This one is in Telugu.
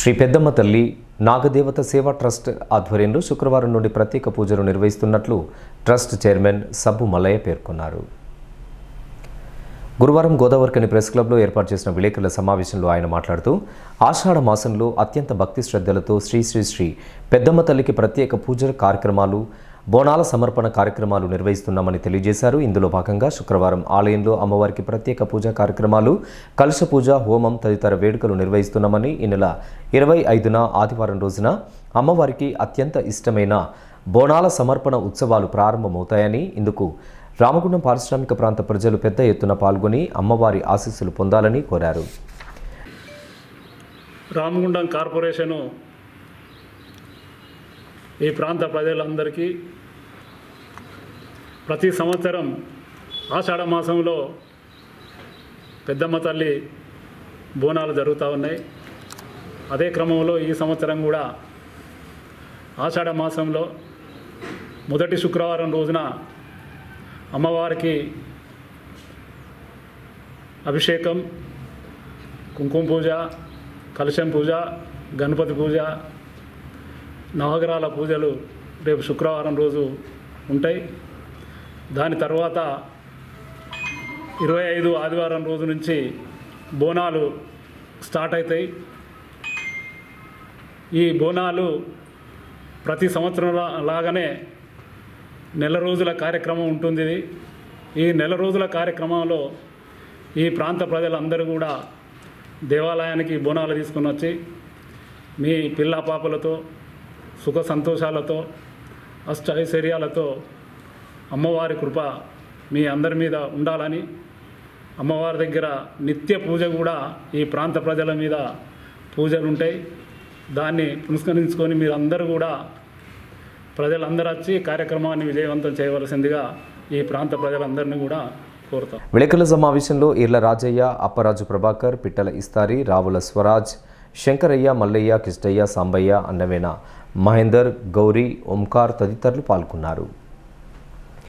శ్రీ పెద్దమ్మ తల్లి నాగదేవత సేవా ట్రస్ట్ ఆధ్వర్యంలో శుక్రవారం నుండి ప్రత్యేక పూజలు నిర్వహిస్తున్నట్లు ట్రస్ట్ చైర్మన్ సబ్బు మల్లయ్య పేర్కొన్నారు గురువారం గోదావరికని ప్రెస్ క్లబ్లో ఏర్పాటు చేసిన విలేకరుల సమావేశంలో ఆయన మాట్లాడుతూ ఆషాఢ మాసంలో అత్యంత భక్తి శ్రద్ధలతో శ్రీ శ్రీ శ్రీ పెద్దమ్మ తల్లికి ప్రత్యేక పూజల కార్యక్రమాలు బోనాల సమర్పణ కార్యక్రమాలు నిర్వహిస్తున్నామని తెలియజేశారు ఇందులో భాగంగా శుక్రవారం ఆలయంలో అమ్మవారికి ప్రత్యేక పూజా కార్యక్రమాలు కలశ పూజ హోమం తదితర వేడుకలు నిర్వహిస్తున్నామని ఈ నెల ఇరవై ఐదున ఆదివారం రోజున అమ్మవారికి అత్యంత ఇష్టమైన బోనాల సమర్పణ ఉత్సవాలు ప్రారంభమవుతాయని ఇందుకు రామగుండం పారిశ్రామిక ప్రాంత ప్రజలు పెద్ద ఎత్తున పాల్గొని అమ్మవారి ఆశీస్సులు పొందాలని కోరారు రామగుండం కార్పొరేషను ఈ ప్రాంత ప్రజలందరికీ ప్రతి సంవత్సరం ఆషాఢ మాసంలో పెద్దమ్మ తల్లి బోనాలు జరుగుతూ ఉన్నాయి అదే క్రమంలో ఈ సంవత్సరం కూడా ఆషాఢ మాసంలో మొదటి శుక్రవారం రోజున అమ్మవారికి అభిషేకం కుంకుమ పూజ కలశం పూజ గణపతి పూజ నవగ్రహాల పూజలు రేపు శుక్రవారం రోజు ఉంటాయి దాని తర్వాత ఇరవై ఐదు ఆదివారం రోజు నుంచి బోనాలు స్టార్ట్ అవుతాయి ఈ బోనాలు ప్రతి సంవత్సరం లా- లాగానే నెల రోజుల కార్యక్రమం ఉంటుంది ఇది. ఈ నెల రోజుల కార్యక్రమంలో ఈ ప్రాంత ప్రజలందరూ కూడా దేవాలయానికి బోనాలు తీసుకుని వచ్చి మీ పిల్ల పాపలతో సుఖ సంతోషాలతో అష్ట ఐశ్వర్యాలతో అమ్మవారి కృప మీ అందరి మీద ఉండాలని అమ్మవారి దగ్గర నిత్య పూజ కూడా ఈ ప్రాంత ప్రజల మీద పూజలు ఉంటాయి దాన్ని పురస్కరించుకొని మీరందరూ కూడా ప్రజలందరూ వచ్చి కార్యక్రమాన్ని విజయవంతం చేయవలసిందిగా ఈ ప్రాంత ప్రజలందరినీ కూడా కోరుతాం విలేకరుల సమావేశంలో ఈర్ల రాజయ్య అప్పరాజు ప్రభాకర్ పిట్టల ఇస్తారి రావుల స్వరాజ్ శంకరయ్య మల్లయ్య కిష్టయ్య సాంబయ్య అన్నవేన మహేందర్ గౌరీ ఓంకార్ తదితరులు పాల్గొన్నారు